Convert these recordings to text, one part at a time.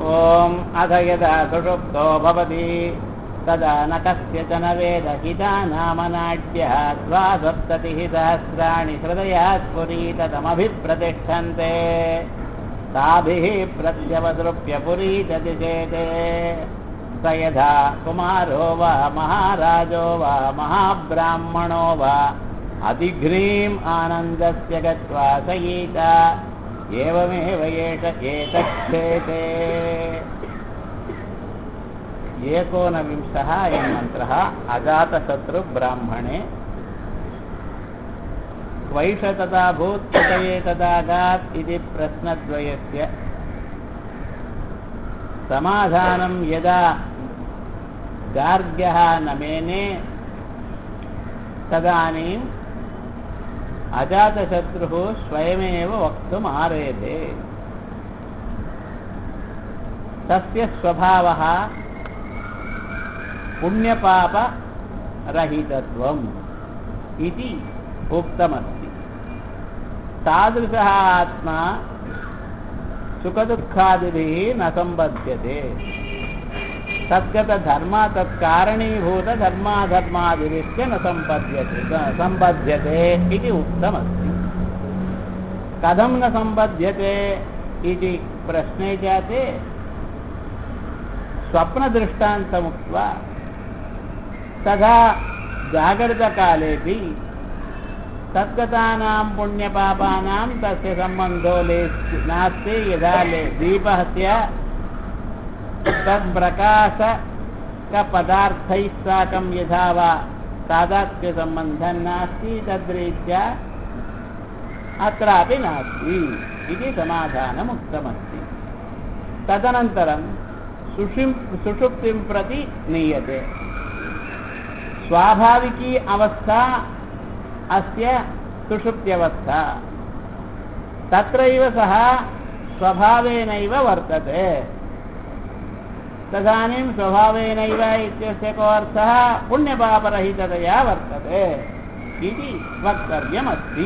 ॐ अथ यदा सुषुप्तो भवति तदा न कस्यचन वेद हिता नाम नाड्यः द्वासप्ततिः सहस्राणि हृदया स्फुरीतमभिप्रतिष्ठन्ते ताभिः प्रत्यवदृप्य पुरीतति चेते स यथा कुमारो वा महाराजो वा महाब्राह्मणो वा अधिघ्नीम् आनन्दस्य गत्वा सयीता एवमेव एष एतच्छेते एकोनविंशः अयं मन्त्रः अजातशत्रुब्राह्मणे क्वैष तथा भूत् उत एतदागात् इति प्रश्नद्वयस्य समाधानं यदा गार्ग्यः न मेने तदानीम् अजातशत्रुः स्वयमेव वक्तुम् आरेभे तस्य स्वभावः पुण्यपापरहितत्वम् इति उक्तमस्ति तादृशः आत्मा सुखदुःखादिभिः न सम्बध्यते तद्गतधर्मा तत्कारणीभूतधर्माधर्मादिभिश्च न सम्पद्यते सम्बध्यते इति उक्तमस्ति कथं न सम्बध्यते इति प्रश्ने जाते स्वप्नदृष्टान्तमुक्त्वा तथा जागृतकालेपि तद्गतानां पुण्यपापानां तस्य सम्बन्धो ले नास्ति यदा ले दीपस्य तत्प्रकाशकपदार्थैः साकं यथा वा तादात्म्यसम्बन्धं नास्ति तद्रीत्या अत्रापि नास्ति इति समाधानम् उक्तमस्ति तदनन्तरं सुषिं सुषुप्तिं प्रति नीयते स्वाभाविकी अवस्था अस्य सुषुप्त्यवस्था तत्रैव सः स्वभावेनैव वर्तते तदानीं स्वभावेनैव इत्यस्य को अर्थः पुण्यपापरहिततया वर्तते इति वक्तव्यमस्ति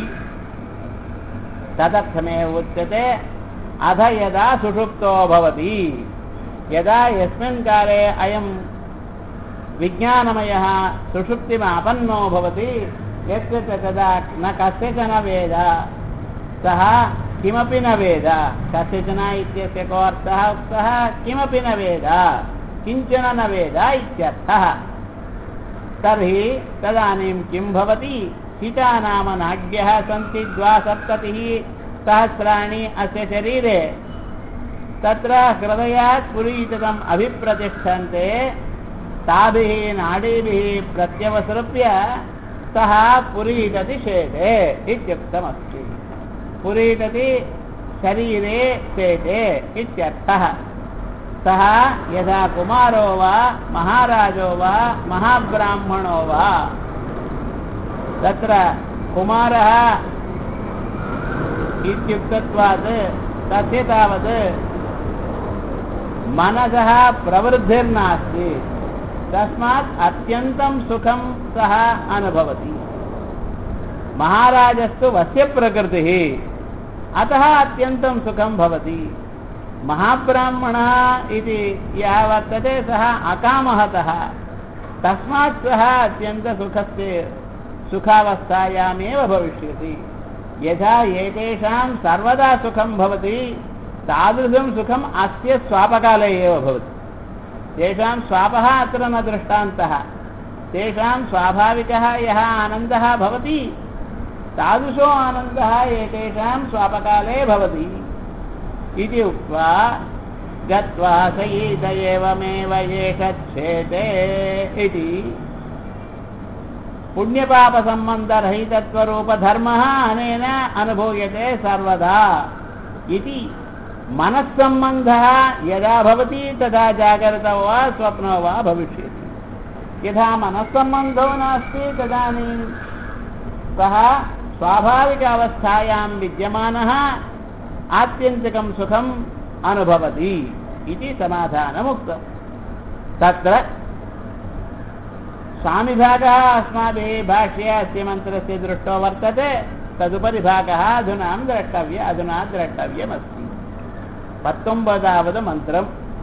तदर्थमेव उच्यते अथ यदा सुषुप्तो भवति यदा यस्मिन् काले अयं विज्ञानमयः सुषुप्तिमापन्नो भवति यस्य च तदा न कस्यचन वेद सः किमपि न वेद कस्यचन इत्यस्य को अर्थः उक्तः किमपि न वेद किञ्चन न वेद इत्यर्थः तर्हि तदानीं किं भवति हिता नाम नाड्यः सन्ति द्वासप्ततिः सहस्राणि अस्य शरीरे तत्र हृदयात् पुरीतम् अभिप्रतिष्ठन्ते ताभिः नाडीभिः प्रत्यवसृप्य सः पुरीटति शेते इत्युक्तमस्ति पुरीटति शरीरे शेते इत्यर्थः सः यदा कुमारो वा महाराजो वा महाब्राह्मणो वा तत्र कुमारः इत्युक्तत्वात् तस्य तावत् मनसः प्रवृद्धिर्नास्ति तस्मात् अत्यन्तं सुखं सः अनुभवति महाराजस्तु वस्यप्रकृतिः अतः अत्यन्तं सुखं भवति महाब्राह्मणः इति यः वर्तते सः अकामहतः तस्मात् सः अत्यन्तसुखस्य सुखावस्थायामेव भविष्यति यथा एतेषां सर्वदा सुखं भवति तादृशं सुखम् अस्य स्वापकाले एव भवति तेषां स्वापः अत्र न दृष्टान्तः तेषां स्वाभाविकः यः आनन्दः भवति तादृशो आनन्दः एतेषां स्वापकाले भवति इति उक्त्वा गत्वा सयीत एवमेव एषच्छेते इति पुण्यपापसम्बन्धरहितत्वरूपधर्मः अनेन अनुभूयते सर्वदा इति मनस्सम्बन्धः यदा भवति तदा जागृतो वा स्वप्नो वा भविष्यति यथा मनस्सम्बन्धो नास्ति तदानीं सः स्वाभाविक अवस्थायां विद्यमानः आत्यन्तिकं सुखम् अनुभवति इति समाधानमुक्तम् तत्र स्वामिभागः अस्माभिः भाष्ये अस्य मन्त्रस्य दृष्टो वर्तते तदुपरि भागः अधुना द्रष्टव्य अधुना द्रष्टव्यमस्ति पत्तोम्बदावद् मन्त्रम्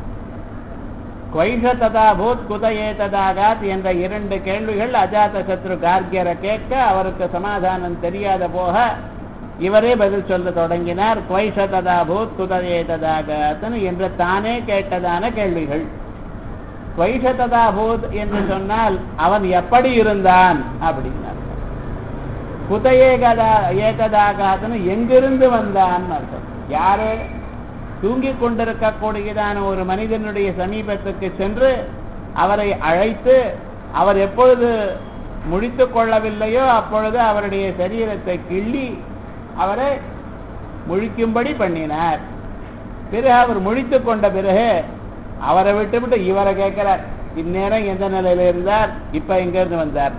குவைஷ ததா பூத் குதையே ததாகாத் என்ற இரண்டு கேள்விகள் அஜாத சத்ரு கார்கியரை கேட்க அவருக்கு சமாதானம் தெரியாத போக இவரே பதில் சொல்ல தொடங்கினார் குவைஷ ததா பூத் குதையே ததாகாத்னு என்று தானே கேட்டதான கேள்விகள் குவைஷ ததா பூத் என்று சொன்னால் அவன் எப்படி இருந்தான் அப்படின்னார் குதையே கதா ஏகதாகாதுன்னு எங்கிருந்து வந்தான் அர்த்தம் யாரு தூங்கிக் கொண்டிருக்கக்கூடியதான ஒரு மனிதனுடைய சமீபத்துக்கு சென்று அவரை அழைத்து அவர் எப்பொழுது முடித்துக் கொள்ளவில்லையோ அப்பொழுது அவருடைய சரீரத்தை கிள்ளி அவரை முழிக்கும்படி பண்ணினார் பிறகு அவர் முழித்துக் கொண்ட பிறகு அவரை விட்டுவிட்டு இவரை கேட்கிறார் இந்நேரம் எந்த நிலையில இருந்தார் இப்ப எங்க இருந்து வந்தார்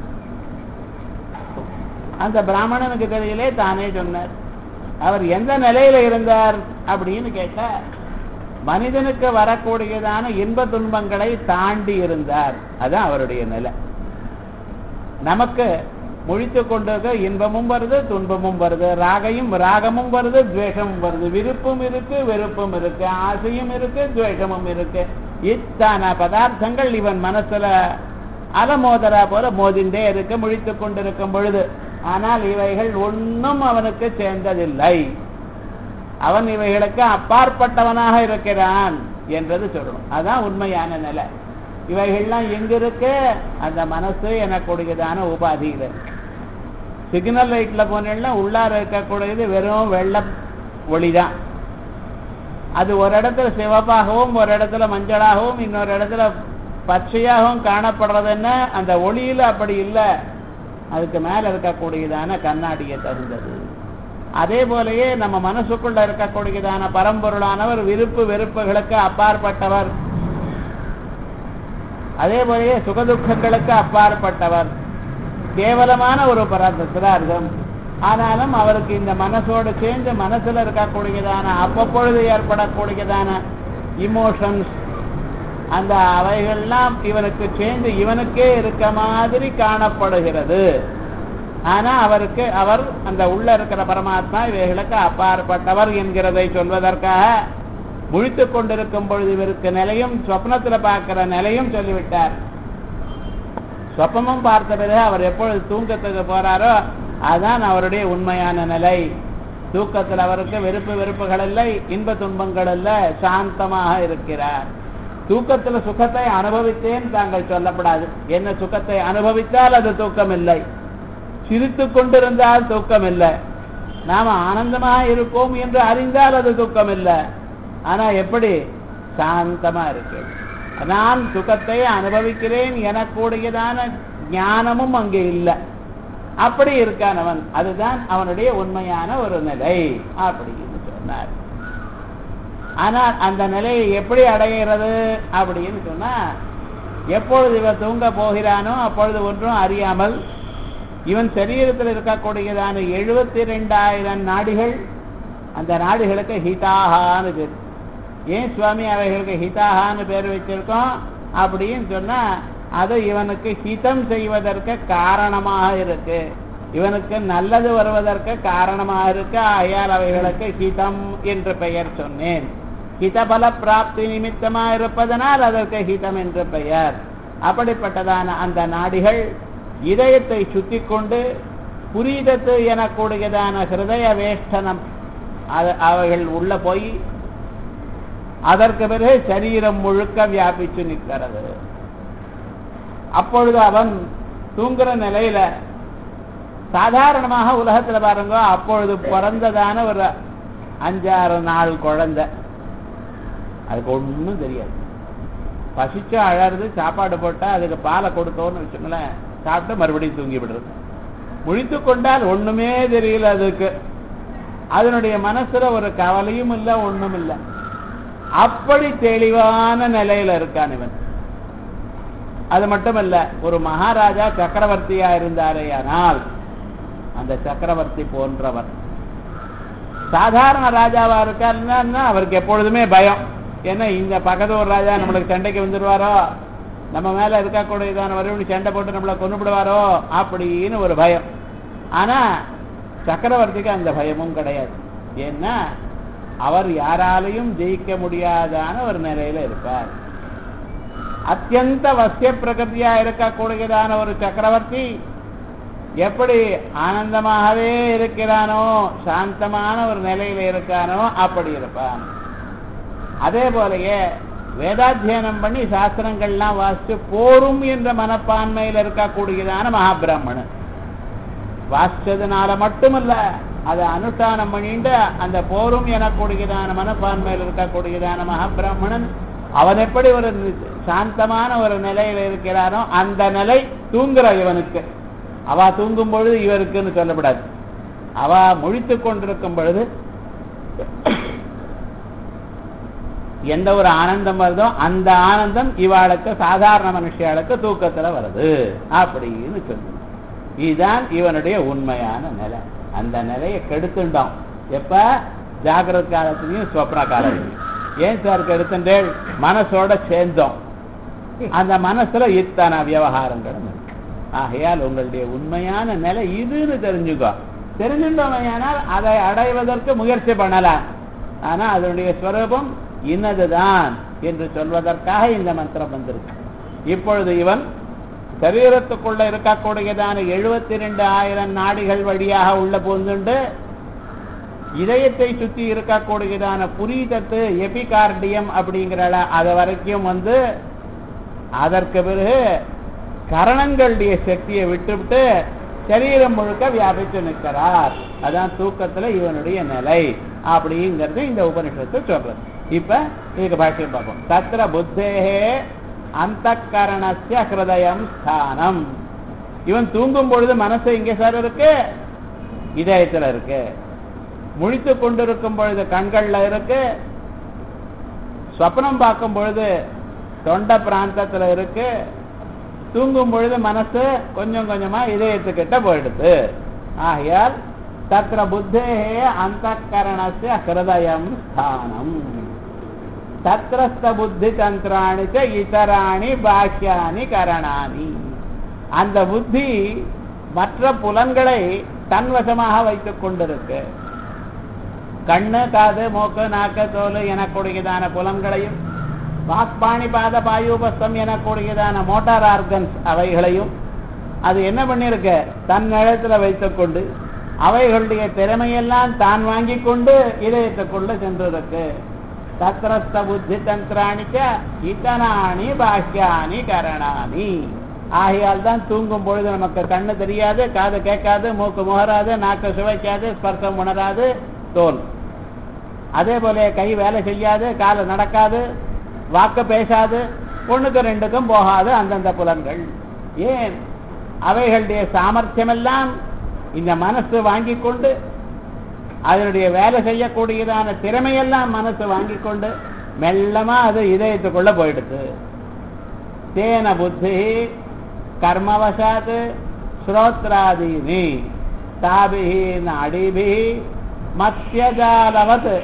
அந்த பிராமணனுக்கு தெரியலே தானே சொன்னார் அவர் எந்த நிலையில இருந்தார் அப்படின்னு கேட்டா மனிதனுக்கு வரக்கூடியதான இன்ப துன்பங்களை தாண்டி இருந்தார் அதான் அவருடைய நிலை நமக்கு முழித்து கொண்டிருக்க இன்பமும் வருது துன்பமும் வருது ராகையும் ராகமும் வருது துவேஷமும் வருது விருப்பும் இருக்கு வெறுப்பும் இருக்கு ஆசையும் இருக்கு துவேஷமும் இருக்கு இத்தனை பதார்த்தங்கள் இவன் மனசுல அலமோதரா போல மோதிண்டே இருக்க முழித்து கொண்டிருக்கும் பொழுது ஆனால் இவைகள் ஒன்றும் அவனுக்கு சேர்ந்ததில்லை அவன் இவைகளுக்கு அப்பாற்பட்டவனாக இருக்கிறான் என்றது சொல்லணும் அதான் உண்மையான நிலை இவைகள்லாம் எங்க இருக்கு அந்த மனசு எனக்கூடியதான உபாதிகள் சிக்னல் லைட்ல போனீங்கன்னா உள்ளார இருக்கக்கூடியது வெறும் வெள்ள ஒளிதான் அது ஒரு இடத்துல சிவப்பாகவும் ஒரு இடத்துல மஞ்சளாகவும் இன்னொரு இடத்துல பச்சையாகவும் காணப்படுறது என்ன அந்த ஒளியில அப்படி இல்லை அதுக்கு மேல இருக்கக்கூடியதான கண்ணாடியை தகுந்தது அதே போலயே நம்ம மனசுக்குள்ள இருக்கக்கூடியதான பரம்பொருளானவர் விருப்பு வெறுப்புகளுக்கு அப்பாற்பட்டவர் அதே போலயே சுகதுக்கங்களுக்கு அப்பாற்பட்டவர் கேவலமான ஒரு பரார்த்தம் ஆனாலும் அவருக்கு இந்த மனசோடு சேர்ந்து மனசுல இருக்கக்கூடியதான அவ்வப்பொழுது ஏற்படக்கூடியதான இமோஷன்ஸ் அந்த அவைகள்லாம் இவனுக்கு சேர்ந்து இவனுக்கே இருக்க மாதிரி காணப்படுகிறது ஆனா அவருக்கு அவர் அந்த உள்ள இருக்கிற பரமாத்மா இவைகளுக்கு அப்பாற்பட்டவர் என்கிறதை சொல்வதற்காக முழித்துக் கொண்டிருக்கும் பொழுது இவருக்கு நிலையும் சொப்னத்துல பார்க்கிற நிலையும் சொல்லிவிட்டார் சொப்பமும் பார்த்த பிறகு அவர் எப்பொழுது தூக்கத்துக்கு போறாரோ அதான் அவருடைய உண்மையான நிலை தூக்கத்தில் அவருக்கு வெறுப்பு வெறுப்புகள் இல்லை இன்ப துன்பங்கள் இல்ல சாந்தமாக இருக்கிறார் தூக்கத்துல சுகத்தை அனுபவித்தேன் தாங்கள் சொல்லப்படாது என்ன சுகத்தை அனுபவித்தால் அது தூக்கம் இல்லை சிரித்து கொண்டிருந்தால் தூக்கம் இல்லை நாம ஆனந்தமாக இருக்கோம் என்று அறிந்தால் அது தூக்கம் இல்லை ஆனா எப்படி சாந்தமா இருக்கு நான் சுகத்தை அனுபவிக்கிறேன் எனக்கூடியதான ஞானமும் அங்கே இல்லை அப்படி இருக்கான் அவன் அதுதான் அவனுடைய உண்மையான ஒரு நிலை அப்படின்னு சொன்னார் ஆனால் அந்த நிலையை எப்படி அடைகிறது அப்படின்னு சொன்னா எப்பொழுது இவன் தூங்க போகிறானோ அப்பொழுது ஒன்றும் அறியாமல் இவன் சரீரத்தில் இருக்கக்கூடியதான எழுபத்தி ரெண்டாயிரம் நாடிகள் அந்த நாடுகளுக்கு ஹிதாகான்னு பேர் ஏன் சுவாமி அவைகளுக்கு ஹிதாகான்னு பேர் வச்சிருக்கோம் அப்படின்னு சொன்னா அது இவனுக்கு ஹிதம் செய்வதற்கு காரணமாக இருக்கு இவனுக்கு நல்லது வருவதற்கு காரணமாக இருக்கு ஆயால் அவைகளுக்கு ஹிதம் என்று பெயர் சொன்னேன் ஹிதபல பிராப்தி நிமித்தமா இருப்பதனால் அதற்கு ஹிதம் என்று பெயர் அப்படிப்பட்டதான அந்த நாடிகள் இதயத்தை சுத்தி கொண்டு புரிதத்து எனக்கூடியதான ஹிருதய வேஷ்டனம் அவைகள் உள்ள போய் அதற்கு பிறகு சரீரம் முழுக்க வியாபிச்சு நிற்கிறது அப்பொழுது அவன் தூங்குற நிலையில சாதாரணமாக உலகத்துல பாருங்க அப்பொழுது பிறந்ததான ஒரு அஞ்சாறு நாள் குழந்தை அதுக்கு ஒன்றும் தெரியாது பசிச்சு அழறது சாப்பாடு போட்டா அதுக்கு பாலை கொடுத்தோன்னு வச்சுங்களேன் சாப்பிட்டு மறுபடியும் தூங்கி விடுறது முழித்து கொண்டால் ஒண்ணுமே தெரியல அதுக்கு அதனுடைய மனசுல ஒரு கவலையும் இல்லை ஒண்ணும் இல்லை அப்படி தெளிவான நிலையில இருக்கான் இவன் அது மட்டுமல்ல ஒரு மகாராஜா சக்கரவர்த்தியா இருந்தாரே ஆனால் அந்த சக்கரவர்த்தி போன்றவர் சாதாரண ராஜாவா இருக்காருன்னா அவருக்கு எப்பொழுதுமே பயம் ஏன்னா இந்த பக்கத்து ஒரு ராஜா நம்மளுக்கு சண்டைக்கு வந்துடுவாரோ நம்ம மேல இருக்கக்கூடியதான வருவனி சண்டை போட்டு நம்மளை கொண்டுபிடுவாரோ அப்படின்னு ஒரு பயம் ஆனா சக்கரவர்த்திக்கு அந்த பயமும் கிடையாது ஏன்னா அவர் யாராலையும் ஜெயிக்க முடியாதான ஒரு நிலையில இருப்பார் அத்தியந்த வசிய பிரகதியா இருக்கக்கூடியதான ஒரு சக்கரவர்த்தி எப்படி ஆனந்தமாகவே இருக்கிறானோ சாந்தமான ஒரு நிலையில இருக்கானோ அப்படி இருப்பான் அதே போலயே வேதாத்தியனம் பண்ணி சாஸ்திரங்கள்லாம் வாசிச்சு போரும் என்ற மனப்பான்மையில் இருக்கக்கூடியதான மகாபிராமணன் வாசிச்சதுனால மட்டுமல்ல அதை அனுஷ்டானம் பண்ணிட்டு அந்த போரும் எனக்கூடியதான மனப்பான்மையில் இருக்கக்கூடியதான மகாபிராமணன் அவன் எப்படி ஒரு சாந்தமான ஒரு நிலையில் இருக்கிறானோ அந்த நிலை தூங்குற இவனுக்கு அவ தூங்கும் பொழுது இவருக்குன்னு சொல்லப்படாது அவ முழித்து கொண்டிருக்கும் பொழுது எந்த ஒரு ஆனந்தம் வருதோ அந்த ஆனந்தம் இவாளுக்கு சாதாரண மனுஷியாளுக்கு தூக்கத்துல வருது அப்படின்னு சொல்லு இதுதான் இவனுடைய உண்மையான நிலை அந்த நிலையை கெடுத்துட்டோம் எப்ப ஜாகிரத காலத்திலையும் ஸ்வப்ன காலத்திலையும் ஏன் சார் கெடுத்துட்டேன் மனசோட சேர்ந்தோம் அந்த மனசுல இத்தனை விவகாரங்களும் இருக்கு ஆகையால் உங்களுடைய உண்மையான நிலை இதுன்னு தெரிஞ்சுக்கோ தெரிஞ்சுட்டோமையானால் அதை அடைவதற்கு முயற்சி பண்ணலாம் ஆனா அதனுடைய ஸ்வரூபம் இன்னதுதான் என்று சொல்வதற்காக இந்த மந்திரம் வந்திருக்கு இப்பொழுது இவன் சரீரத்துக்குள்ள இருக்கக்கூடியதான எழுபத்தி ரெண்டு ஆயிரம் நாடிகள் வழியாக உள்ள பூந்துண்டு இதயத்தை சுத்தி இருக்கக்கூடியதான புரீதத்து எபிகார்டியம் அப்படிங்கிற அது வரைக்கும் வந்து அதற்கு பிறகு கரணங்களுடைய சக்தியை விட்டுவிட்டு சரீரம் முழுக்க வியாபித்து நிற்கிறார் அதான் தூக்கத்துல இவனுடைய நிலை அப்படிங்கிறது இந்த உபனிஷத்து சொல்றது இப்ப இதுக்கு பாஷ்யம் பார்ப்போம் தத்திர புத்தேகே அந்த கரணசிய ஹிருதயம் ஸ்தானம் இவன் தூங்கும் பொழுது மனசு இங்க சார் இருக்கு இதயத்துல இருக்கு முழித்து கொண்டிருக்கும் பொழுது கண்கள்ல இருக்கு ஸ்வப்னம் பார்க்கும் பொழுது தொண்டை பிராந்தத்துல இருக்கு தூங்கும் பொழுது மனசு கொஞ்சம் கொஞ்சமா இதயத்துக்கிட்ட போயிடுது ஆகையால் தத்திர புத்தேகே அந்த கரணசிய ஹிருதயம் ஸ்தானம் தத்திரஸ்த புத்தி தந்திராணி இதராணி பாக்கியானி கரணானி அந்த புத்தி மற்ற புலன்களை தன்வசமாக வைத்துக் கொண்டிருக்கு கண்ணு காது மூக்கு நாக்கு தோல் எனக்கூடியதான புலன்களையும் வாக்பாணி பாத பாயூபஸ்தம் எனக்கூடியதான மோட்டார் ஆர்கன்ஸ் அவைகளையும் அது என்ன பண்ணிருக்க தன் நிலத்துல வைத்துக்கொண்டு அவைகளுடைய திறமையெல்லாம் தான் வாங்கி கொண்டு இதயத்துக்குள்ள சென்றிருக்கு தத்திரஸ்த புத்தி தந்திராணிக்க இத்தனாணி பாக்கியானி கரணானி ஆகையால் தான் தூங்கும் பொழுது நமக்கு கண்ணு தெரியாது காது கேட்காது மூக்கு முகராது நாக்கு சுவைக்காது ஸ்பர்சம் உணராது தோல் அதே போல கை வேலை செய்யாது காலை நடக்காது வாக்கு பேசாது ஒண்ணுக்கு ரெண்டுக்கும் போகாது அந்தந்த புலன்கள் ஏன் அவைகளுடைய சாமர்த்தியமெல்லாம் இந்த மனசு வாங்கி கொண்டு அதனுடைய வேலை செய்யக்கூடியதான திறமையெல்லாம் மனசு வாங்கி கொண்டு மெல்லமா அது இதயத்துக்குள்ள போயிடுது தேன புத்தி கர்மவசாத் ஸ்ரோத்ராதீனி தாபிஹி நாடிபிஹி மத்தியஜாலவத்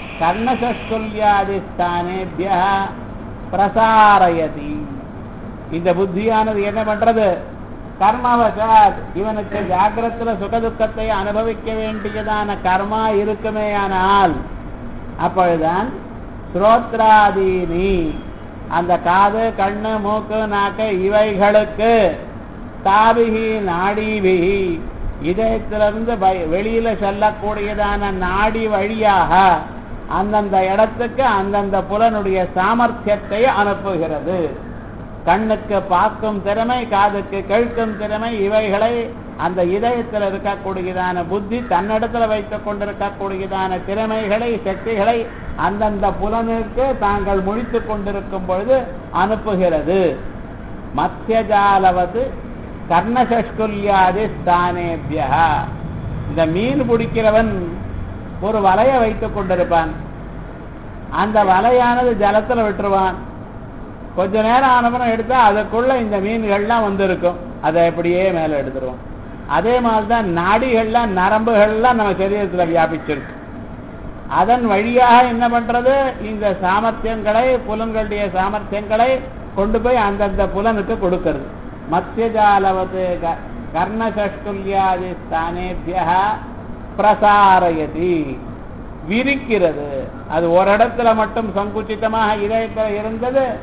கர்ணசஸ்குல்யாதிஸ்தானேபிய பிரசாரயதி இந்த புத்தியானது என்ன பண்றது கர்மவசாத் இவனுக்கு ஜாக்கிரத்துல சுகதுக்கத்தை அனுபவிக்க வேண்டியதான கர்மா இருக்குமேயானால் அப்பொழுதுதான் ஸ்ரோத்ராதீனி அந்த காது கண்ணு மூக்கு நாக்கு இவைகளுக்கு தாபிகி நாடிபிகி இதயத்திலிருந்து வெளியில செல்லக்கூடியதான நாடி வழியாக அந்தந்த இடத்துக்கு அந்தந்த புலனுடைய சாமர்த்தியத்தை அனுப்புகிறது கண்ணுக்கு பார்க்கும் திறமை காதுக்கு கேட்கும் திறமை இவைகளை அந்த இதயத்தில் இருக்கக்கூடியதான புத்தி தன்னிடத்துல வைத்துக் கொண்டிருக்கக்கூடியதான திறமைகளை சக்திகளை அந்தந்த புலனுக்கு தாங்கள் முழித்துக் கொண்டிருக்கும் பொழுது அனுப்புகிறது மத்தியஜாலவது கர்ணசஷ்குல்யாதி ஸ்தானேபியா இந்த மீன் பிடிக்கிறவன் ஒரு வலைய வைத்துக் கொண்டிருப்பான் அந்த வலையானது ஜலத்துல விட்டுருவான் கொஞ்ச நேரம் ஆனவனும் எடுத்தா அதுக்குள்ள இந்த மீன்கள்லாம் வந்திருக்கும் அதை அப்படியே மேல எடுத்துருவோம் அதே மாதிரிதான் நாடிகள்லாம் நரம்புகள்லாம் நம்ம சரீரத்துல வியாபிச்சிருக்கு அதன் வழியாக என்ன பண்றது இந்த சாமர்த்தியங்களை புலன்களுடைய சாமர்த்தியங்களை கொண்டு போய் அந்தந்த புலனுக்கு கொடுக்கிறது மத்தியஜாலவது கர்ணசஷ்குல்யாதி ஸ்தானேபியா பிரசாரயதி விரிக்கிறது அது ஒரு இடத்துல மட்டும் சங்குச்சிதமாக இதயத்தில் இருந்தது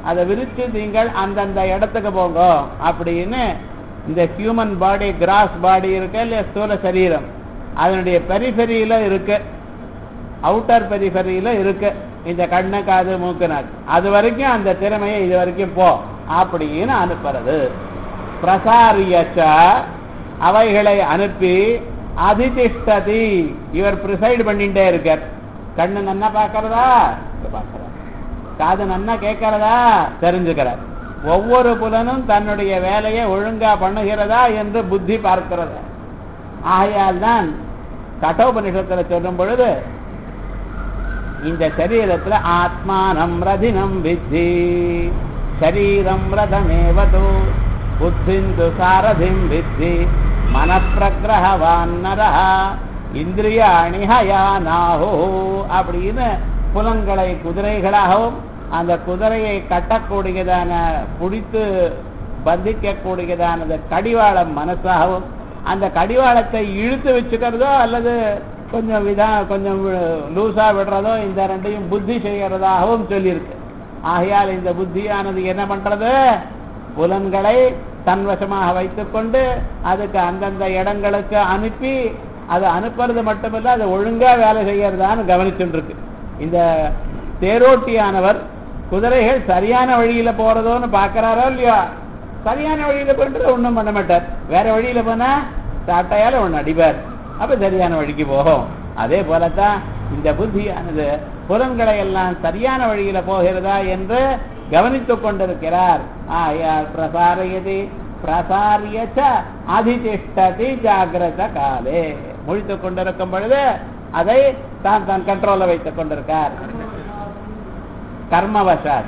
அதை விரிச்சு நீங்கள் அந்தந்த இடத்துக்கு போங்க அப்படின்னு இந்த ஹியூமன் பாடி கிராஸ் பாடி இருக்கு இல்லையா ஸ்தூல சரீரம் அதனுடைய பெரிஃபெரியில இருக்கு அவுட்டர் பெரிஃபெரியில இருக்கு இந்த கண்ணு காது மூக்கு நாக்கு அது வரைக்கும் அந்த திறமையை இது வரைக்கும் போ அப்படின்னு அனுப்புறது பிரசாரியச்ச அவைகளை அனுப்பி அதிதிஷ்டதி இவர் ப்ரிசைடு பண்ணிட்டே இருக்கார் கண்ணு நன்னா பார்க்கறதா பார்க்கறா காது நன்னா கேட்கறதா தெரிஞ்சுக்கிறார் ஒவ்வொரு புலனும் தன்னுடைய வேலையை ஒழுங்கா பண்ணுகிறதா என்று புத்தி பார்க்கிறது ஆகையால் தான் கட்டோபனிஷத்துல சொல்லும் பொழுது இந்த சரீரத்துல ஆத்மானம் ரதினம் வித்தி சரீரம் ரதமேவது புத்திந்து சாரதிம் வித்தி மனப்பிரகிரகவான் நரஹ இந்திரியாணி ஹயானாஹோ அப்படின்னு புலன்களை குதிரைகளாகவும் அந்த குதிரையை கட்டக்கூடியதான பிடித்து பந்திக்கக்கூடியதானது கடிவாளம் மனசாகவும் அந்த கடிவாளத்தை இழுத்து வச்சுக்கிறதோ அல்லது கொஞ்சம் விதா கொஞ்சம் லூசா விடுறதோ இந்த ரெண்டையும் புத்தி செய்கிறதாகவும் சொல்லியிருக்கு ஆகையால் இந்த புத்தியானது என்ன பண்றது புலன்களை தன்வசமாக வைத்துக்கொண்டு அதுக்கு அந்தந்த இடங்களுக்கு அனுப்பி அதை அனுப்புறது மட்டுமல்ல அதை ஒழுங்கா வேலை செய்யறதான்னு கவனிச்சுட்டு இருக்கு இந்த தேரோட்டியானவர் குதிரைகள் சரியான வழியில போறதோன்னு பாக்குறாரோ இல்லையா சரியான வழியில போன்றது ஒண்ணும் பண்ண மாட்டார் வேற வழியில போனா சாட்டையால ஒண்ணு அடிப்பார் அப்ப சரியான வழிக்கு போகும் அதே போலத்தான் இந்த புத்தியானது புலன்களை எல்லாம் சரியான வழியில போகிறதா என்று கவனித்துக் கொண்டிருக்கிறார் ஆயார் பிரசாரயதி பிரசாரியச்ச அதிதிஷ்டதி ஜாகிரத காலே முழித்துக் கொண்டிருக்கும் பொழுது அதை தான் தான் கண்ட்ரோல்ல வைத்துக் கொண்டிருக்கார் கர்மவசாத்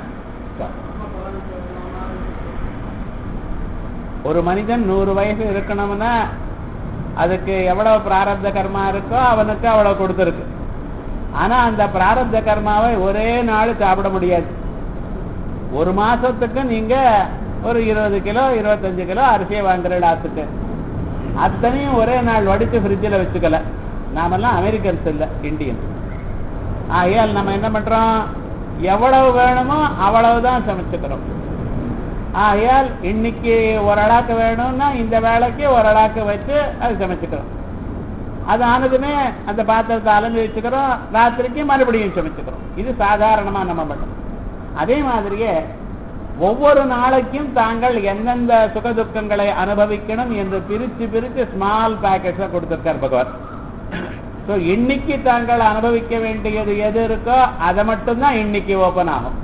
ஒரு மனிதன் நூறு வயசு இருக்கணும்னா அதுக்கு எவ்வளவு பிராரப்த கர்மா இருக்கோ அவனுக்கு அவ்வளவு கொடுத்துருக்கு ஆனா அந்த பிராரப்த கர்மாவை ஒரே நாள் சாப்பிட முடியாது ஒரு மாசத்துக்கு நீங்க ஒரு இருபது கிலோ இருபத்தஞ்சு கிலோ அரிசியை வாங்குற ஆத்துக்கு அத்தனையும் ஒரே நாள் வடித்து ஃப்ரிட்ஜில் வச்சுக்கல நாமெல்லாம் அமெரிக்கன்ஸ் இல்லை இந்தியன் ஆகையால் நம்ம என்ன பண்றோம் எவ்வளவு வேணுமோ அவ்வளவுதான் சமைச்சுக்கிறோம் ஆகையால் இன்னைக்கு ஒரு அடாக்கு வேணும்னா இந்த வேலைக்கு ஒரு அடாக்கு வச்சு அது சமைச்சுக்கிறோம் அது ஆனதுமே அந்த பாத்திரத்தை அலந்து வச்சுக்கிறோம் ராத்திரிக்கு மறுபடியும் சமைச்சுக்கிறோம் இது சாதாரணமா நம்ம பண்றோம் அதே மாதிரியே ஒவ்வொரு நாளைக்கும் தாங்கள் எந்தெந்த சுகதுக்கங்களை அனுபவிக்கணும் என்று பிரித்து பிரித்து ஸ்மால் பேக்கெட்ஸை கொடுத்திருக்கார் பகவான் ஸோ இன்னைக்கு தாங்கள் அனுபவிக்க வேண்டியது எது இருக்கோ அதை மட்டும்தான் இன்னைக்கு ஓபன் ஆகும்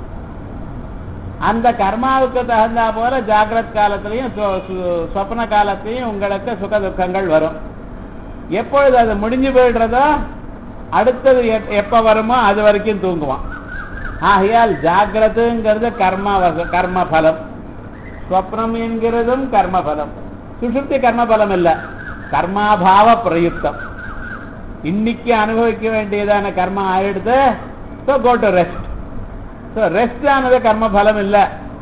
அந்த கர்மாவுக்கு தகுந்தா போல ஜாகிரத் காலத்திலையும் சொ- சு- சொப்ன காலத்திலையும் உங்களுக்கு சுக துக்கங்கள் வரும் எப்பொழுது அது முடிஞ்சு போயிடுறதோ அடுத்தது எப்- எப்ப வருமோ அது வரைக்கும் தூங்குவான் ஆகையால் ஜாகிரதுங்கிறது கர்ம வக- கர்ம பலம் ஸ்வப்னம் என்கிறதும் கர்ம பலம் சுஷுப்தி கர்ம பலம் இல்ல கர்மாபாவ பிரயுக்தம் இன்னைக்கு அனுபவிக்க வேண்டியதான கர்மா ஆயிடுது so go to rest so rest ஆனது கர்ம பலம் இல்ல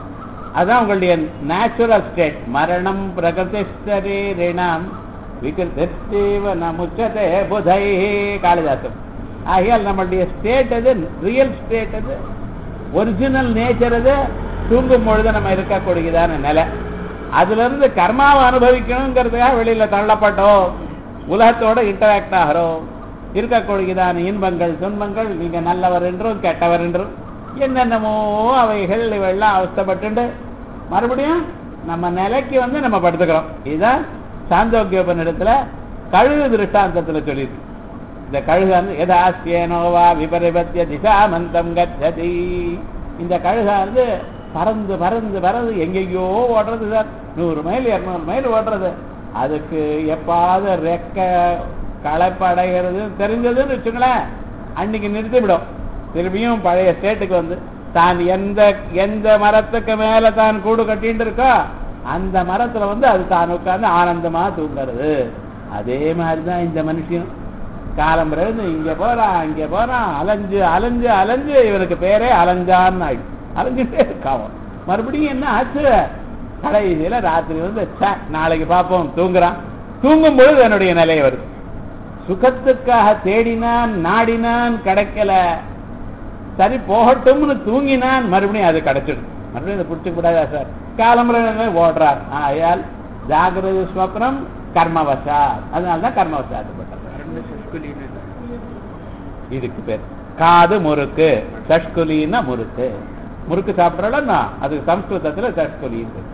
அதான் உங்களுடைய நேச்சுரல் ஸ்டேட் மரணம் பிரகதி சரீரிணம் விகிருத்தேவ நமுச்சதே புதை காளிதாசம் ஆகையால் நம்மளுடைய ஸ்டேட் அது ரியல் ஸ்டேட் அது ஒரிஜினல் நேச்சர் அது தூங்கும் பொழுது நம்ம இருக்கக்கூடியதான நிலை அதுல இருந்து கர்மாவை அனுபவிக்கணுங்கிறதுக்காக வெளியில தள்ளப்பட்டோம் உலகத்தோட இன்டராக்ட் ஆகிறோம் இருக்கக்கூடியதான இன்பங்கள் துன்பங்கள் நீங்க நல்லவர் என்றும் கெட்டவர் என்றும் என்னென்னமோ அவைகள் இவெல்லாம் அவஸ்தப்பட்டு மறுபடியும் நம்ம நிலைக்கு வந்து நம்ம படுத்துக்கிறோம் இதுதான் சாந்தோக்கியோபனிடத்துல கழுகு திருஷ்டாந்தத்துல சொல்லியிருக்கு இந்த கழுகானது எதாஸ்யேனோவா விபரிபத்திய திசாமந்தம் கச்சதி இந்த கழுகானது பறந்து பறந்து பறந்து எங்கெங்கயோ ஓடுறது சார் நூறு மைல் இருநூறு மைல் ஓடுறது அதுக்கு எப்பாவது ரெக்க களைப்படைகிறது தெரிஞ்சதுன்னு வச்சுங்களேன் அன்னைக்கு நிறுத்திவிடும் திரும்பியும் பழைய ஸ்டேட்டுக்கு வந்து தான் எந்த எந்த மரத்துக்கு மேல தான் கூடு கட்டிட்டு இருக்கோ அந்த மரத்துல வந்து அது தான் உட்கார்ந்து ஆனந்தமா தூங்குறது அதே மாதிரிதான் இந்த மனுஷன் காலம் இருந்து இங்க போறான் இங்க போறான் அலைஞ்சு அலைஞ்சு அலைஞ்சு இவனுக்கு பேரே அலைஞ்சான்னு ஆயிடுச்சு அலைஞ்சுட்டே இருக்கான் மறுபடியும் என்ன ஆச்சு கடைசியில ராத்திரி வந்து ச்சே, நாளைக்கு பார்ப்போம் தூங்குறான் தூங்கும் பொழுது என்னுடைய நிலை வருது சுகத்துக்காக தேடினான் நாடினான் கிடைக்கல சரி போகட்டும்னு தூங்கினான் மறுபடியும் அது கிடைச்சிடும் மறுபடியும் இதை பிடிச்சிக்க கூடாதா சார் காலம்புரை ஓடுறார் ஆயால் ஜாகிரத ஸ்வப்னம் கர்மவசா அதனாலதான் கர்மவசாத்துப்பட்டது இதுக்கு பேர் காது முறுக்கு சஷ்குலின்னா முறுக்கு முறுக்கு சாப்பிட்றோம்னா அதுக்கு சம்ஸ்கிருதத்துல சஷ்குலின்னு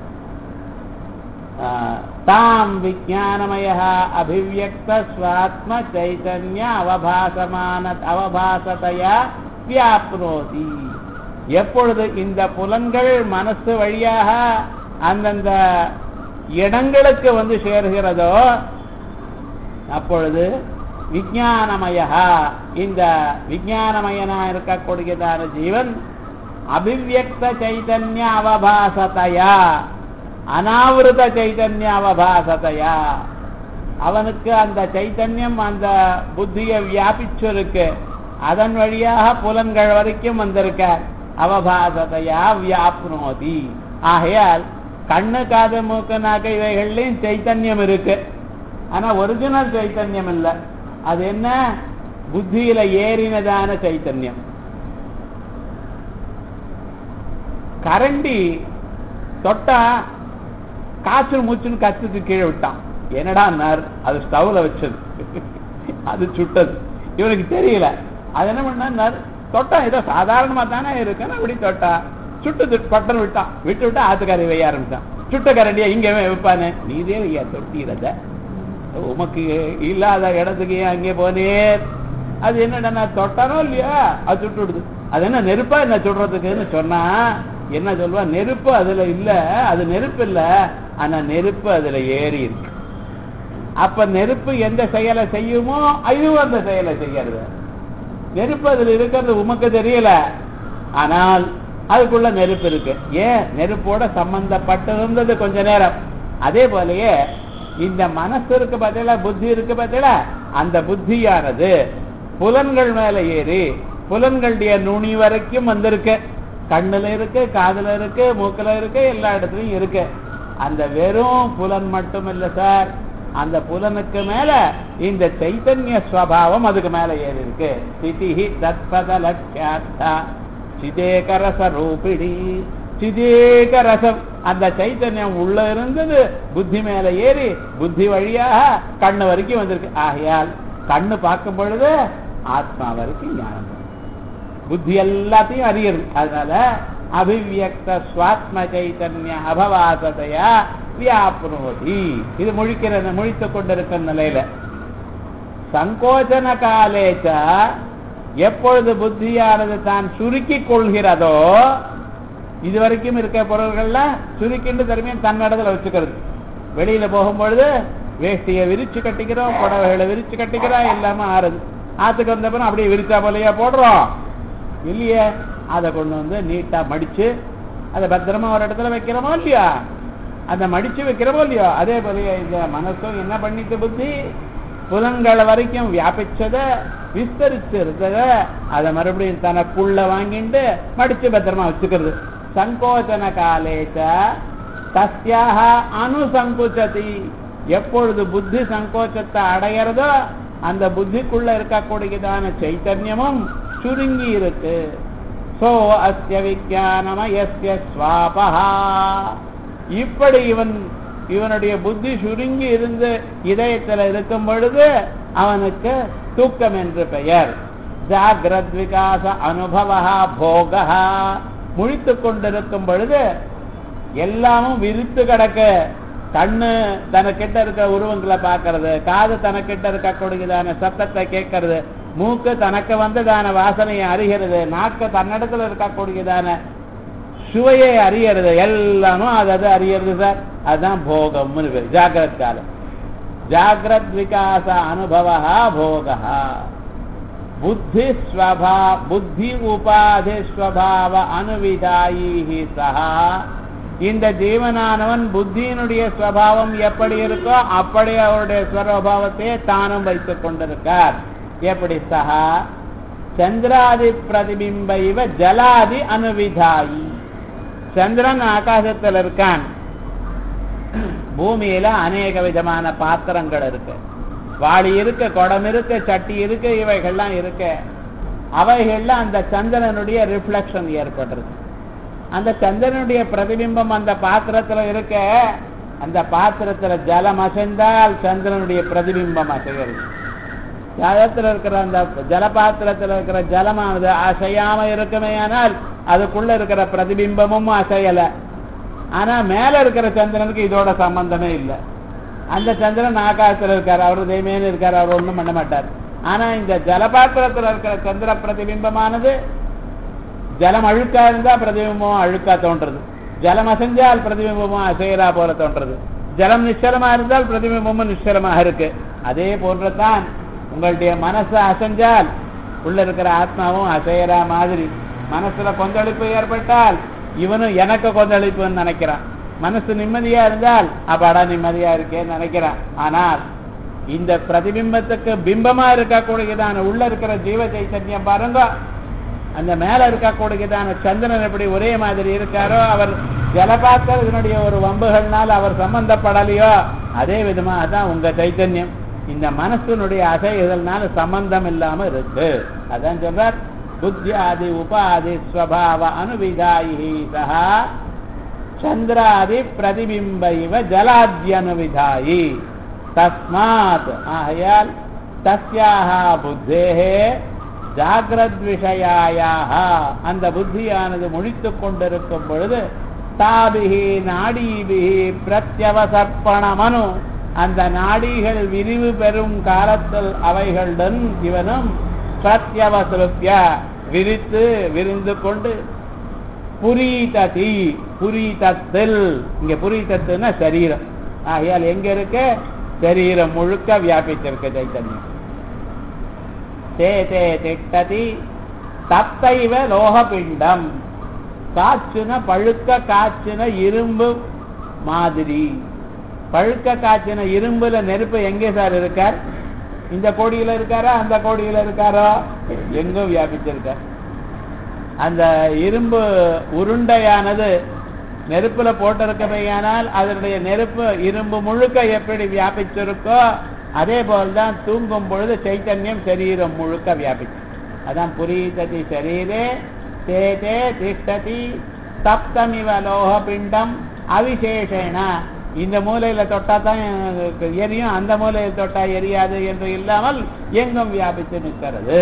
தாம் விஜானமய அபிவியக்த ஸ்வாத்ம சைதன்ய அவபாசமான அவபாசத்தையா வியாப்னோதி எப்பொழுது இந்த புலன்கள் மனசு வழியாக அந்தந்த இடங்களுக்கு வந்து சேர்கிறதோ அப்பொழுது விஜானமய இந்த விஜானமயனா இருக்கக்கூடியதான ஜீவன் அபிவியக்த சைதன்ய அவபாசத்தையா அனாவிருத சைதன்ய அவபாசத்தையா அவனுக்கு அந்த சைத்தன்யம் அந்த புத்தியை வியாபிச்சிருக்கு அதன் வழியாக புலன்கள் வரைக்கும் வந்திருக்க அவபாசத்தையா வியாப்னோதி ஆகையால் கண்ணு காது மூக்கு நாக்கு இவைகள்லையும் சைத்தன்யம் இருக்கு ஆனா ஒரிஜினல் சைத்தன்யம் இல்லை அது என்ன புத்தியில ஏறினதான சைத்தன்யம் கரண்டி தொட்டா காய்ச்சல் மூச்சுன்னு கத்துக்கு கீழே விட்டான் என்னடா அது ஸ்டவ்ல வச்சது அது சுட்டது இவனுக்கு தெரியல அது என்ன பண்ணார் தொட்டா ஏதோ சாதாரணமா தானே இருக்குன்னு அப்படி தொட்டா சுட்டு பட்டன் விட்டான் விட்டு விட்டா ஆத்துக்காரி வைய ஆரம்பிச்சான் சுட்ட கரண்டியா இங்க வைப்பானே நீதே ஐயா தொட்டிறத உமக்கு இல்லாத இடத்துக்கு ஏன் அங்கே போனேன் அது என்னடா நான் தொட்டானோ இல்லையா அது சுட்டு விடுது அது என்ன நெருப்பா என்ன சுடுறதுக்குன்னு சொன்னா என்ன சொல்வா நெருப்பு அதுல இல்ல அது நெருப்பு இல்ல ஆனா நெருப்பு அதுல ஏறி இருக்கு அப்ப நெருப்பு எந்த செயலை செய்யுமோ அதுவும் அந்த செயலை செய்யறது நெருப்பு அதுல இருக்கிறது உமக்கு தெரியல ஆனால் அதுக்குள்ள நெருப்பு இருக்கு ஏன் நெருப்போட சம்பந்தப்பட்டு இருந்தது கொஞ்ச நேரம் அதே போலயே இந்த மனசு இருக்கு பார்த்தீங்களா புத்தி இருக்கு பார்த்தீங்களா அந்த புத்தியானது புலன்கள் மேல ஏறி புலன்களுடைய நுனி வரைக்கும் வந்திருக்கு கண்ணுல இருக்கு காதுல இருக்கு மூக்குல இருக்கு எல்லா இடத்துலயும் இருக்கு அந்த வெறும் புலன் மட்டும் இல்ல சார் அந்த புலனுக்கு மேல இந்த சைத்தன்ய ஸ்வபாவம் அதுக்கு மேல ஏறி இருக்கு சிதிஹி தத்பத லட்சியார்த்தா சிதேகரச ரூபிணி சிதேக ரசம் அந்த சைத்தன்யம் உள்ள இருந்தது புத்தி மேல ஏறி புத்தி வழியாக கண்ணு வரைக்கும் வந்திருக்கு ஆகையால் கண்ணு பார்க்கும் பொழுது ஆத்மா வரைக்கும் ஞானம் புத்தி எல்லாத்தையும் அறியறது அதனால அபிவியக்த சுவாத்ம சைத்தன்ய அபவாசதையா வியாப்னோதி இது முழிக்கிற முழித்துக் கொண்டிருக்கிற நிலையில சங்கோச்சன காலேச்ச எப்பொழுது புத்தியானது தான் சுருக்கிக் கொள்கிறதோ இதுவரைக்கும் இருக்க பொருள்கள்ல சுருக்கிண்டு திரும்பியும் தன்னிடத்துல வச்சுக்கிறது வெளியில போகும்பொழுது வேஷ்டியை விரிச்சு கட்டிக்கிறோம் புடவைகளை விரிச்சு கட்டிக்கிறோம் எல்லாமே ஆறுது ஆத்துக்கு வந்த பிறகு அப்படியே விரிச்சா போலையா போடுறோம் இல்லையே அதை கொண்டு வந்து நீட்டா மடிச்சு அதை பத்திரமா ஒரு இடத்துல வைக்கிறோமோ இல்லையா அந்த மடிச்சு வைக்கிறோமோ இல்லையோ அதே போல இந்த மனசும் என்ன பண்ணிட்டு புத்தி புலன்கள் வரைக்கும் வியாபிச்சத விஸ்தரிச்சு இருந்தத அதை மறுபடியும் தனக்குள்ள வாங்கிட்டு மடிச்சு பத்திரமா வச்சுக்கிறது சங்கோச்சன காலேச்ச தஸ்யாக அனுசங்குச்சதி எப்பொழுது புத்தி சங்கோச்சத்தை அடையிறதோ அந்த புத்திக்குள்ள இருக்கக்கூடியதான சைத்தன்யமும் சுருங்கி இருக்கு சோ அஸ்ய விஜானமயஸ்ய ஸ்வாபஹா இப்படி இவன் இவனுடைய புத்தி சுருங்கி இருந்து இதயத்தில் இருக்கும் பொழுது அவனுக்கு தூக்கம் என்று பெயர் ஜாகிரத் விகாச அனுபவா போகா முழித்து கொண்டிருக்கும் பொழுது எல்லாமும் விரித்து கிடக்க கண்ணு தனக்கிட்ட இருக்கிற உருவங்களை பார்க்கறது காது தனக்கிட்ட இருக்கக்கூடியதான சத்தத்தை கேட்கறது மூக்கு தனக்கு வந்ததான வாசனையை அறிகிறது நாக்கு தன்னிடத்துல இருக்கக்கூடியதான சுவையை அறியறது எல்லாமும் அது அது அறியறது சார் அதுதான் போகம்னு பேர் ஜாகிரத் காலம் ஜாகிரத் விகாச அனுபவா போகா புத்தி ஸ்வபா புத்தி உபாதி ஸ்வபாவ அனுவிதாயி சஹா இந்த ஜீவனானவன் புத்தியினுடைய ஸ்வபாவம் எப்படி இருக்கோ அப்படி அவருடைய ஸ்வரபாவத்தை தானும் வைத்துக் கொண்டிருக்கார் எப்படி சஹா சந்திராதி பிரதிபிம்ப இவ ஜலாதி அனுவிதாயி சந்திரன் ஆகாசத்தில் இருக்கான் பூமியில அநேக விதமான பாத்திரங்கள் இருக்கு வாளி இருக்கு குடம் இருக்கு சட்டி இருக்கு இவைகள்லாம் இருக்கு அவைகள்ல அந்த சந்திரனுடைய ரிஃப்ளெக்ஷன் ஏற்படுறது அந்த சந்திரனுடைய பிரதிபிம்பம் அந்த பாத்திரத்துல இருக்க அந்த பாத்திரத்துல ஜலம் அசைந்தால் சந்திரனுடைய பிரதிபிம்பம் அசைகிறது ஜலத்துல இருக்கிற அந்த ஜலபாத்திரத்துல இருக்கிற ஜலமானது அசையாம இருக்குமேயானால் அதுக்குள்ள இருக்கிற பிரதிபிம்பமும் அசையல ஆனா மேல இருக்கிற சந்திரனுக்கு இதோட சம்பந்தமே இல்லை அந்த சந்திரன் ஆகாசத்துல இருக்காரு அவர் தெய்வமேனு இருக்காரு அவர் ஒண்ணும் பண்ண மாட்டார் ஆனா இந்த ஜலபாத்திரத்துல இருக்கிற சந்திர பிரதிபிம்பமானது ஜலம் அழுக்கா இருந்தா பிரதிபிம்பமும் அழுக்கா தோன்றது ஜலம் அசைஞ்சால் பிரதிபிம்பமும் அசையரா போல தோன்றது ஜலம் நிச்சலமா இருந்தால் பிரதிபிம்பமும் நிச்சலமாக இருக்கு அதே போன்றதான் உங்களுடைய மனசு அசைஞ்சால் உள்ள இருக்கிற ஆத்மாவும் அசையறா மாதிரி மனசுல கொந்தளிப்பு ஏற்பட்டால் இவனும் எனக்கு கொந்தளிப்புன்னு நினைக்கிறான் மனசு நிம்மதியா இருந்தால் அப்பாடா நிம்மதியா இருக்கேன்னு நினைக்கிறான் ஆனால் இந்த பிரதிபிம்பத்துக்கு பிம்பமா இருக்கக்கூடியதான உள்ள இருக்கிற ஜீவ சைத்தன்யம் பாருங்க அந்த மேல இருக்கக்கூடியதான சந்திரன் எப்படி ஒரே மாதிரி இருக்காரோ அவர் ஜலபாத்திரத்தினுடைய ஒரு வம்புகள்னால் அவர் சம்பந்தப்படலையோ அதே விதமாக தான் உங்க சைத்தன்யம் இந்த மனசனுடைய அசைதல்னால சம்பந்தம் இல்லாம இருக்கு அதான் சொல்றார் புத்தியாதி உபாதி ஸ்வபாவ அனுவிதாயி சஹா சந்திராதி பிரதிபிம்ப இவ ஜலாத்யனுவிதாயி தஸ்மாத் ஆகையால் தஸ்யாக புத்தேகே ஜாகிரத் விஷயாயாக அந்த புத்தியானது முழித்துக் கொண்டிருக்கும் பொழுது தாபிகி நாடீபிகி பிரத்யவசர்ப்பணமனு அந்த நாடிகள் விரிவு பெறும் காலத்தில் அவைகளுடன் இவனும் பிரத்யவசிருத்திய விரித்து விரிந்து கொண்டு புரீததி புரீதத்தில் இங்க புரீதத்துன்னா சரீரம் ஆகையால் எங்க இருக்க சரீரம் முழுக்க வியாபிச்சிருக்கு சைத்தன்யம் தே தே திட்டதி தத்தைவ லோகபிண்டம் காச்சுன பழுக்க காச்சுன இரும்பு மாதிரி பழுக்க காய்ச்சின இரும்புல நெருப்பு எங்கே சார் இருக்கார் இந்த கோடியில இருக்காரா அந்த கோடியில இருக்காரோ எங்கும் வியாபிச்சிருக்கார் அந்த இரும்பு உருண்டையானது நெருப்புல போட்டிருக்கவையானால் அதனுடைய நெருப்பு இரும்பு முழுக்க எப்படி வியாபிச்சிருக்கோ அதே போல்தான் தூங்கும் பொழுது சைத்தன்யம் சரீரம் முழுக்க வியாபிச்சு அதான் புரீததி சரீரே தே தே திஷ்டதி சப்தமிவ லோக பிண்டம் அவிசேஷேன இந்த மூலையில தொட்டா தான் எரியும் அந்த மூலையில தொட்டா எரியாது என்று இல்லாமல் எங்கும் வியாபித்து நிற்கிறது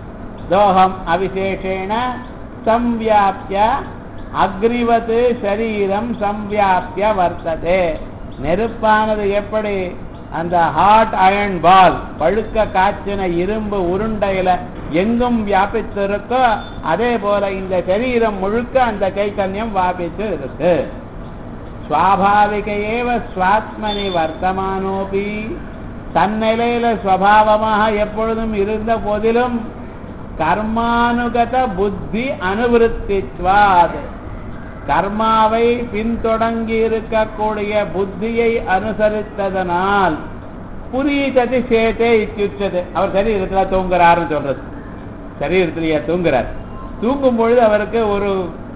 தோகம் அவிசேஷேன சம்வியாபிய அக்ரிவத்து சரீரம் சம்வியாபிய வர்த்ததே நெருப்பானது எப்படி அந்த ஹாட் அயன் பால் பழுக்க காய்ச்சின இரும்பு உருண்டையில எங்கும் வியாபித்திருக்கோ அதே போல இந்த சரீரம் முழுக்க அந்த கைத்தன்யம் வியாபித்து இருக்கு சுவாபாவிக ஏவ சுவாத்மனி வர்த்தமானோபி தன்னிலையில சுவாவமாக எப்பொழுதும் இருந்த போதிலும் கர்மானுகத புத்தி அனுவருத்தித்வாத் கர்மாவை பின்தொடங்கி இருக்கக்கூடிய புத்தியை அனுசரித்ததனால் புரியததி சேத்தே இத்தியுச்சது அவர் சரீரத்துல தூங்குறாருன்னு சொல்றது சரீரத்திலேயே தூங்குறார் தூங்கும் பொழுது அவருக்கு ஒரு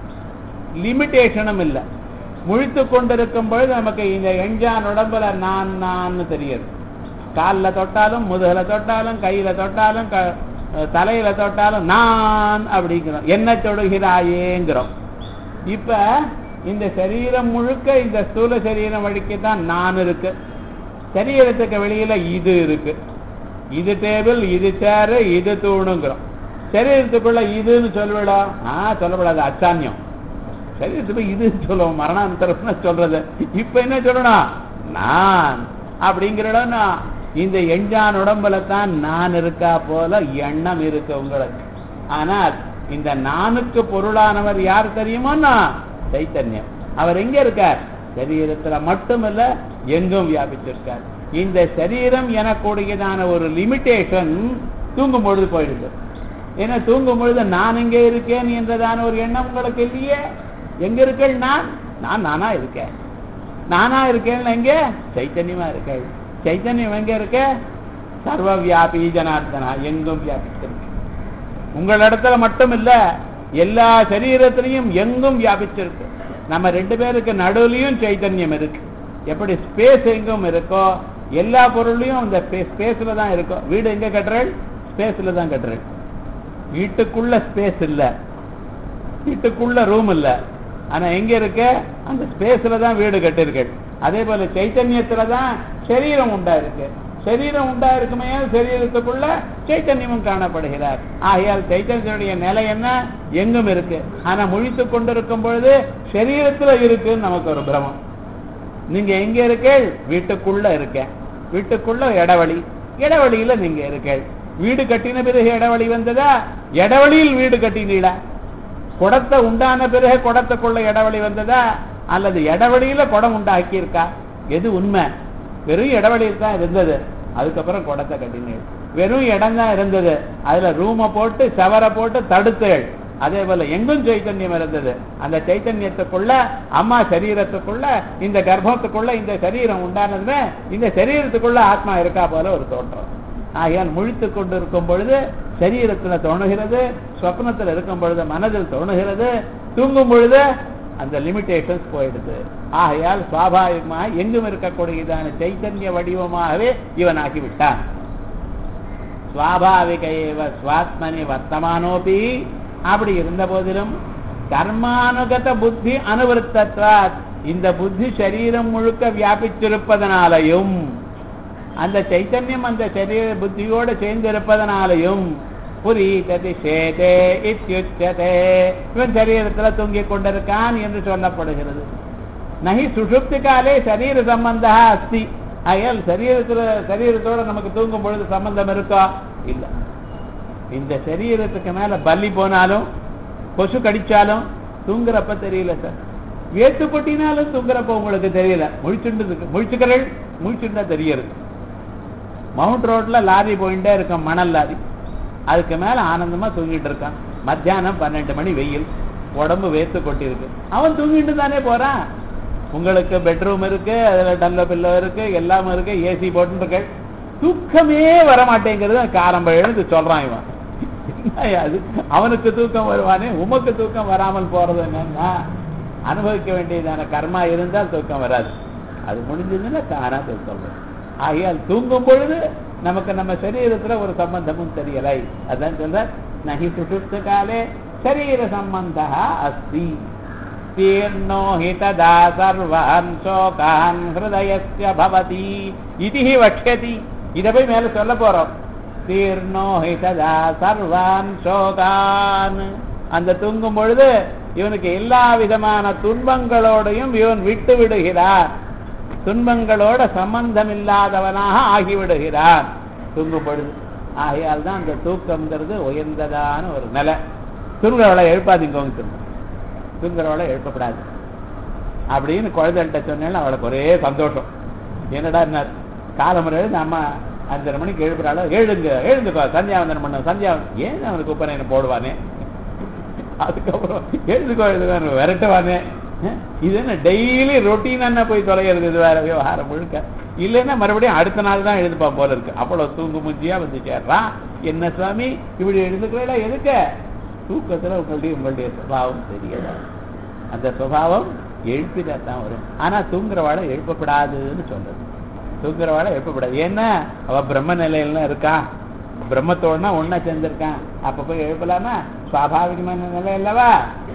லிமிட்டேஷனும் இல்லை முழித்து கொண்டிருக்கும் பொழுது நமக்கு இந்த எஞ்சான் உடம்புல நான் நான் தெரியுது காலில் தொட்டாலும் முதுகுல தொட்டாலும் கையில தொட்டாலும் தலையில தொட்டாலும் நான் அப்படிங்கிறோம் என்ன தொடுகிறாயேங்கிறோம் இப்ப இந்த சரீரம் முழுக்க இந்த ஸ்தூல சரீரம் வழிக்குத்தான் நான் இருக்கு சரீரத்துக்கு வெளியில இது இருக்கு இது டேபிள் இது சேரு இது தூணுங்கிறோம் சரீரத்துக்குள்ள இதுன்னு சொல்லுவிடா ஆ சொல்லப்படாது அச்சான்யம் சரீரத்துக்கு இது சொல்லுவோம் மரணாந்தரம்னு சொல்றது இப்ப என்ன சொல்லணும் நான் அப்படிங்கிறடா இந்த எஞ்சான் உடம்புல தான் நான் இருக்கா போல எண்ணம் இருக்கு உங்களுக்கு ஆனால் இந்த நானுக்கு பொருளானவர் யார் தெரியுமோன்னா சைத்தன்யம் அவர் எங்க இருக்கார் சரீரத்துல மட்டுமல்ல எங்கும் வியாபிச்சிருக்கார் இந்த சரீரம் எனக்கூடியதான ஒரு லிமிட்டேஷன் தூங்கும் பொழுது போயிடுது ஏன்னா தூங்கும் பொழுது நான் எங்க இருக்கேன் என்றதான ஒரு எண்ணம் உங்களுக்கு இல்லையே எங்க இருக்கேன் நான் நான் நானா இருக்கேன் நானா இருக்கேன் எங்க சைத்தன்யமா இருக்கேன் சைத்தன்யம் எங்க இருக்க சர்வ வியாபி ஜனார்த்தனா எங்கும் வியாபிச்சிருக்கு உங்களிடத்துல மட்டும் இல்ல எல்லா சரீரத்திலையும் எங்கும் வியாபிச்சிருக்கு நம்ம ரெண்டு பேருக்கு நடுவுலயும் சைத்தன்யம் இருக்கு எப்படி ஸ்பேஸ் எங்கும் இருக்கோ எல்லா பொருளையும் இந்த ஸ்பேஸ்ல தான் இருக்கும் வீடு எங்க கட்டுறேன் ஸ்பேஸ்ல தான் கட்டுறேன் வீட்டுக்குள்ள ஸ்பேஸ் இல்ல வீட்டுக்குள்ள ரூம் இல்ல ஆனா எங்க இருக்கு அந்த ஸ்பேஸ்ல தான் வீடு கட்டிருக்கள் அதே போல சைத்தன்யத்துல தான் சரீரம் உண்டா இருக்கு சரீரம் உண்டா இருக்குமே சரீரத்துக்குள்ள சைத்தன்யமும் காணப்படுகிறார் ஆகையால் சைத்தன்யனுடைய நிலை என்ன எங்கும் இருக்கு ஆனா முழித்து கொண்டிருக்கும் பொழுது சரீரத்துல இருக்குன்னு நமக்கு ஒரு பிரமம் நீங்க எங்க இருக்கேள் வீட்டுக்குள்ள இருக்க வீட்டுக்குள்ள இடவழி இடவழியில நீங்க இருக்கேள் வீடு கட்டின பிறகு இடவழி வந்ததா இடவழியில் வீடு கட்டினீடா குடத்தை உண்டான பிறகு குடத்துக்குள்ள இடவழி வந்ததா அல்லது இடவழியில குடம் உண்டாக்கி இருக்கா எது உண்மை வெறும் இடவழியில் தான் இருந்தது அதுக்கப்புறம் குடத்தை கட்டினீள் வெறும் இடம் தான் இருந்தது அதுல ரூமை போட்டு சவரை போட்டு தடுத்தேள் அதே போல எங்கும் சைத்தன்யம் இருந்தது அந்த சைத்தன்யத்துக்குள்ள அம்மா சரீரத்துக்குள்ள இந்த கர்ப்பத்துக்குள்ள இந்த சரீரம் உண்டானதுமே இந்த சரீரத்துக்குள்ள ஆத்மா இருக்கா போல ஒரு தோற்றம் ஆகையால் முழித்துக் கொண்டிருக்கும் பொழுது சரீரத்துல தோணுகிறது சொப்னத்துல இருக்கும் பொழுது மனதில் தோணுகிறது தூங்கும் பொழுது அந்த லிமிடேஷன்ஸ் போயிடுது ஆகையால் சுவாபாவிகமாக எங்கும் இருக்கக்கூடியதான சைத்தன்ய வடிவமாகவே இவன் ஆகிவிட்டான் சுவாபாவிக ஏவ சுவாத்மனி வர்த்தமானோபி அப்படி இருந்த போதிலும் கர்மானுகத புத்தி அனுவருத்தத்வாத் இந்த புத்தி சரீரம் முழுக்க வியாபிச்சிருப்பதனாலையும் அந்த சைத்தன்யம் அந்த சரீர புத்தியோடு சேர்ந்து இருப்பதனாலையும் புரீததி சேதே இத்யுச்சதே இவன் சரீரத்துல தூங்கிக் கொண்டிருக்கான் என்று சொல்லப்படுகிறது நகி சுஷுப்தி காலே சரீர சம்பந்தா அஸ்தி அயல் சரீரத்துல சரீரத்தோட நமக்கு தூங்கும் பொழுது சம்பந்தம் இருக்கா இல்ல இந்த சரீரத்துக்கு மேல பல்லி போனாலும் கொசு கடிச்சாலும் தூங்குறப்ப தெரியல சார் வேத்து பொட்டினாலும் தூங்குறப்ப உங்களுக்கு தெரியல முழிச்சுண்டு முழிச்சுக்கிறள் முழிச்சுண்டா தெரியறது மவுண்ட் ரோட்ல லாரி போயிட்டே இருக்கும் மணல் லாரி அதுக்கு மேல ஆனந்தமா தூங்கிட்டு இருக்கான் மத்தியானம் பன்னெண்டு மணி வெயில் உடம்பு வேத்து கொட்டிருக்கு அவன் தூங்கிட்டு தானே போறான் உங்களுக்கு பெட்ரூம் இருக்கு அதுல டல்ல பில்லோ இருக்கு எல்லாம் இருக்கு ஏசி போட்டுருக்கு தூக்கமே வர மாட்டேங்கிறது காரம்ப எழுந்து சொல்றான் இவன் என்னய்யா அது அவனுக்கு தூக்கம் வருவானே உமக்கு தூக்கம் வராமல் போறது என்னன்னா அனுபவிக்க வேண்டியதான கர்மா இருந்தால் தூக்கம் வராது அது முடிஞ்சதுன்னா தானா தூக்கம் வரும் ஆகையால் தூங்கும் பொழுது நமக்கு நம்ம சரீரத்துல ஒரு சம்பந்தமும் தெரியலை அதான் சொல்ற நகி சுஷுப்த காலே சரீர சம்பந்தா அஸ்தி தீர்ணோ ஹி ததா சர்வான் சோகான் ஹிருதயஸ்ய பவதி இது ஹி வக்ஷதி இதை போய் மேல சொல்ல போறோம் தீர்ணோ ஹி ததா சர்வான் சோகான் அந்த தூங்கும் பொழுது இவனுக்கு எல்லா விதமான துன்பங்களோடையும் இவன் விட்டு விடுகிறார் துன்பங்களோட சம்பந்தம் இல்லாதவனாக ஆகிவிடுகிறான் தூங்கும் பொழுது ஆகையால் தான் அந்த தூக்கம்ங்கிறது உயர்ந்ததான ஒரு நிலை தூங்குறவளை எழுப்பாதீங்க திரும்ப தூங்குறவளை எழுப்பப்படாது அப்படின்னு குழந்தைகிட்ட சொன்னேன்னு அவளுக்கு ஒரே சந்தோஷம் என்னடா என்ன காலமுறை எழுந்து அம்மா அஞ்சரை மணிக்கு எழுப்புறாளோ எழுதுங்க எழுந்துக்கோ சந்தியாவந்தனம் பண்ண சந்தியாவந்தனம் ஏன் அவனுக்கு உப்பனை போடுவானே அதுக்கப்புறம் எழுதுக்கோ எழுதுவானு விரட்டுவானே இது என்ன டெய்லி ரொட்டீன் என்ன போய் தொலைகிறது இது வேற விவகாரம் முழுக்க இல்லைன்னா மறுபடியும் அடுத்த நாள் தான் எழுதுப்பான் போல இருக்கு அவ்வளவு தூங்கு முஞ்சியா வந்து சேர்றான் என்ன சுவாமி இப்படி எழுதுக்கிறா எதுக்க தூக்கத்துல உங்களுடைய உங்களுடைய சுபாவம் தெரியல அந்த சுபாவம் எழுப்பிதான் வரும் ஆனா தூங்குறவாழ எழுப்பப்படாதுன்னு சொல்றது தூங்குறவாழ எழுப்பப்படாது ஏன்னா அவ பிரம்ம நிலையில இருக்கா பிரம்மத்தோடனா ஒன்னா சேர்ந்திருக்கான் அப்ப போய் எழுப்பலாமா சுவாபாவிகமான நிலை அல்லவா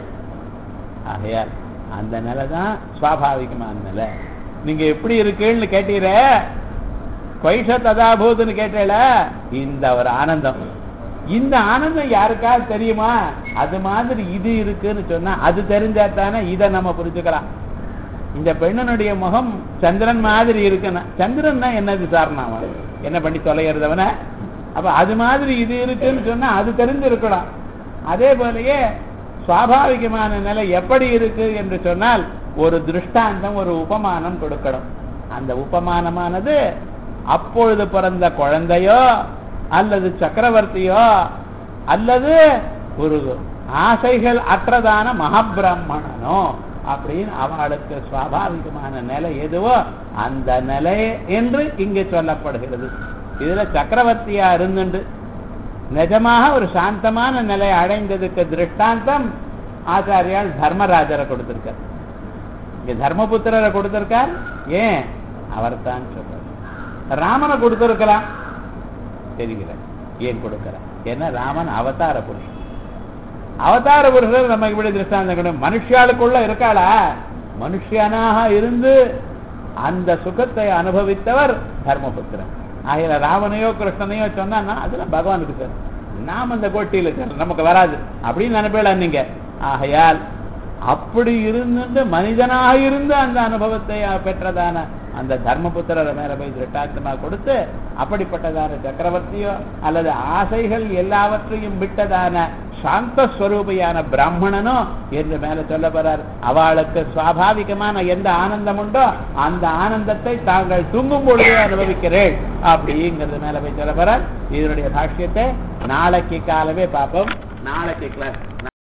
ஆகையால் அந்த நிலை தான் சுவாபாவிகமான நிலை நீங்க எப்படி இருக்குன்னு கேட்டீர கொய்ஷ ததாபூதுன்னு கேட்டேல இந்த ஒரு ஆனந்தம் இந்த ஆனந்தம் யாருக்காவது தெரியுமா அது மாதிரி இது இருக்குன்னு சொன்னா அது தெரிஞ்சா தானே இதை நம்ம புரிஞ்சுக்கலாம் இந்த பெண்ணனுடைய முகம் சந்திரன் மாதிரி இருக்குன்னா சந்திரன்னா என்ன விசாரணை அவன் என்ன பண்ணி தொலைகிறதவன அப்ப அது மாதிரி இது இருக்குன்னு சொன்னா அது தெரிஞ்சிருக்கலாம் அதே போலயே சுவாபாவிகமான நிலை எப்படி இருக்கு என்று சொன்னால் ஒரு திருஷ்டாந்தம் ஒரு உபமானம் கொடுக்கணும் அந்த உபமானமானது அப்பொழுது பிறந்த குழந்தையோ அல்லது சக்கரவர்த்தியோ அல்லது ஒரு ஆசைகள் அற்றதான மகாபிரம்மணனோ அப்படின்னு அவளுக்கு சுவாபாவிகமான நிலை எதுவோ அந்த நிலை என்று இங்கு சொல்லப்படுகிறது இதுல சக்கரவர்த்தியா இருந்துண்டு நிஜமாக ஒரு சாந்தமான நிலை அடைந்ததுக்கு திருஷ்டாந்தம் ஆச்சாரியால் தர்மராஜரை கொடுத்திருக்கார் இங்க தர்மபுத்திரரை கொடுத்திருக்கார் ஏன் அவர் தான் சொல்றார் ராமனை கொடுத்திருக்கலாம் தெரியல ஏன் கொடுக்கிறார் ஏன்னா ராமன் அவதார புருஷன் அவதார புருஷர் நமக்கு இப்படி திருஷ்டாந்தம் கிடையாது மனுஷியாளுக்குள்ள இருக்காளா மனுஷியனாக இருந்து அந்த சுகத்தை அனுபவித்தவர் தர்மபுத்திரன் ஆகிய ராமனையோ கிருஷ்ணனையோ சொன்னா அதெல்லாம் பகவானுக்கு சார் நாம் அந்த கோட்டியில் இருக்கிறோம் நமக்கு வராது அப்படின்னு நினைப்பேல நீங்க ஆகையால் அப்படி இருந்துட்டு மனிதனாக இருந்து அந்த அனுபவத்தை பெற்றதான அந்த தர்மபுத்திரரை மேல போய் திருட்டாத்தமா கொடுத்து அப்படிப்பட்டதான சக்கரவர்த்தியோ அல்லது ஆசைகள் எல்லாவற்றையும் விட்டதான சாந்த ஸ்வரூபியான பிராமணனோ என்று மேல சொல்ல போறார் அவளுக்கு சுவாபாவிகமான எந்த ஆனந்தம் உண்டோ அந்த ஆனந்தத்தை தாங்கள் தூங்கும் பொழுதே அனுபவிக்கிறேன் அப்படிங்கிறது மேல போய் சொல்ல போறார் இதனுடைய பாஷ்யத்தை நாளைக்கு காலமே பார்ப்போம் நாளைக்கு கிளாஸ்